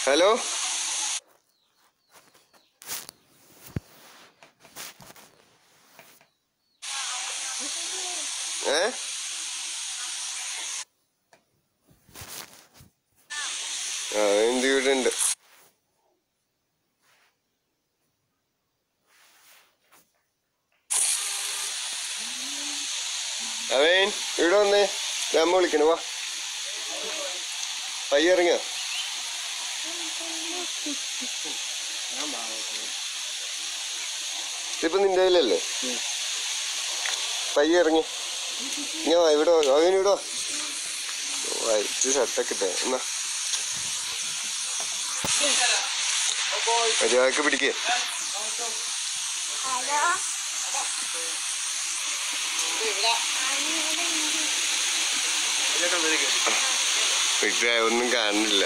Hello ഏ ആ എന്ത് ഇവിടെ ഉണ്ട് അവൻ ഇവിടെ വന്നേ ഞാൻ വിളിക്കണു വാ പയ്യ ഇറങ്ങിയ ഇതിപ്പോ നിന്റെ കയ്യിലല്ലേ പയ്യ ഇറങ്ങി ഞാൻ വാ ഇവിടെ വാ അവൻ ഇവിടെ വാ വൈറ്റ് ഷർട്ടൊക്കെ ഇട്ടേ എന്നാ മര്യാദക്ക് പിടിക്കേ ഹലോ ഇവിടെ ഒന്നും കാണുന്നില്ല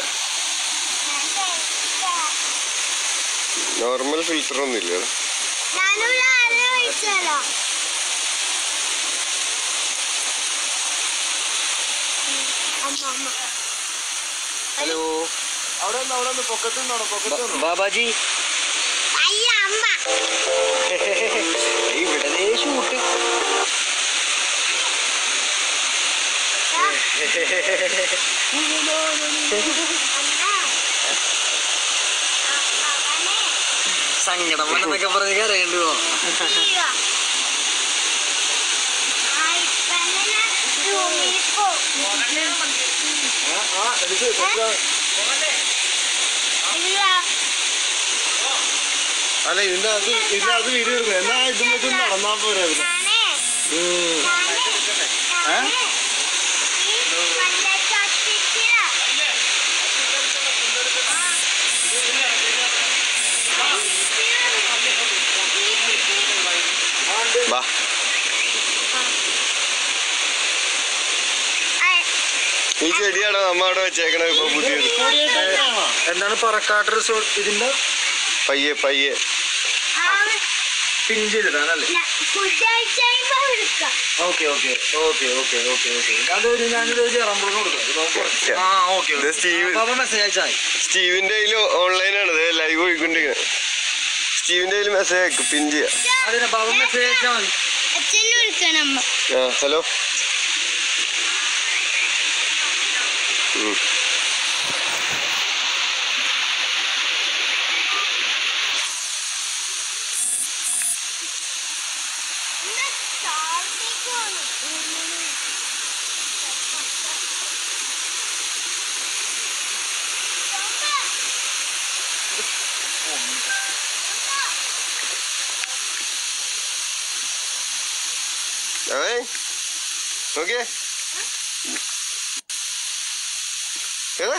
നോർമൽ ഫിൽറ്റർ ഒന്നും ഇല്ല ഞാനിവിടെ ആരെ വിളിച്ചാലോ അമ്മ അമ്മ ഹലോ അവിടെ നിന്ന് അവിടെ നിന്ന് പൊക്കത്ത് നിന്നാണോ പൊക്കത്ത് നിന്നോ ബാബാജി അയ്യ അമ്മ ഇവിടെ ഷൂട്ട് സങ്കടം വന്നതൊക്കെ പറഞ്ഞ് കരയേണ്ടി പോ ആ എനിക്ക് ഇതൊക്കെ അല്ല ഇതിന്റെ അത് ഇതിന്റെ അത് വീഡിയോ എടുക്കും എന്നാ ഇതും വെച്ച് നടന്നാ പോരായിരുന്നു ഉം. ഏ? വാ ഈ ചെടിയാണോ നമ്മ അവിടെ വെച്ചേക്കണ ഇപ്പൊ പുതിയത് കൊടിയേറ്റാണോ? എന്താണ് പറക്കാട്ട് റിസോർട്ട് ഇതിന്റെ പയ്യെ പയ്യെ പിൻ ചെയ്തിട്ടാണല്ലേ ഫുഡ് എടുക്കാം okay okay okay okay okay okay അതൊരു ഞാനിത് ചേറമ്പുറം കൊടുക്കാം ഇത് നമുക്ക് കുറച്ച്- ആ ഓക്കെ ഇത് സ്റ്റീവ് അപ്പൊ മെസ്സേജ് അയച്ചാൽ മതി സ്റ്റീവിന്റെ കയ്യിൽ ഓൺലൈനാണ് ലൈവ് പോയിക്കൊണ്ടിരിക്കുന്നത് സ്റ്റീവിന്റെ കയ്യിൽ മെസ്സേജ് അയക്കും പിൻ ചെയ്യാം അതിനെ ബാബ മെസ്സേജ് അയച്ചാൽ മതി അച്ഛനെ വിളിക്കണം അമ്മ ആ ഹലോ ഉം. ഇന്ന് താഴത്തേക്ക് പോണം. അവേ നോക്കിയേ ഏതാ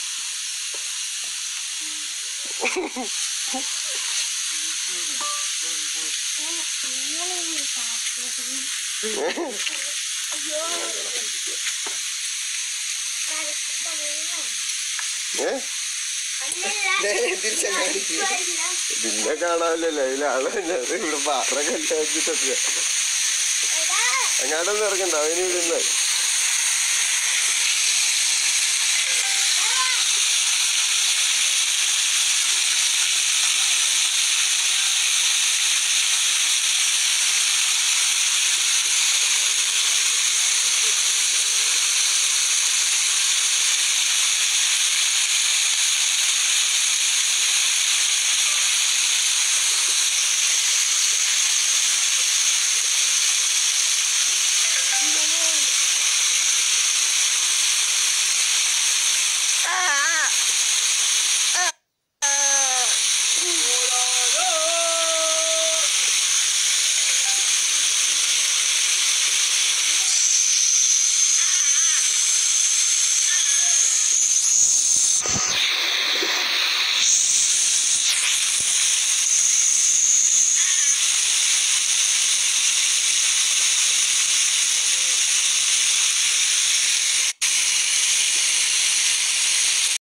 ഏ നിന്നെ കാണാമല്ലോ അതിലാളെ ഇവിടെ പാറ കെട്ടി വെച്ചിട്ടൊക്കെ അങ്ങാട്ടൊന്നും ഇറക്കണ്ട അവന് ഇവിടെ നിന്നായി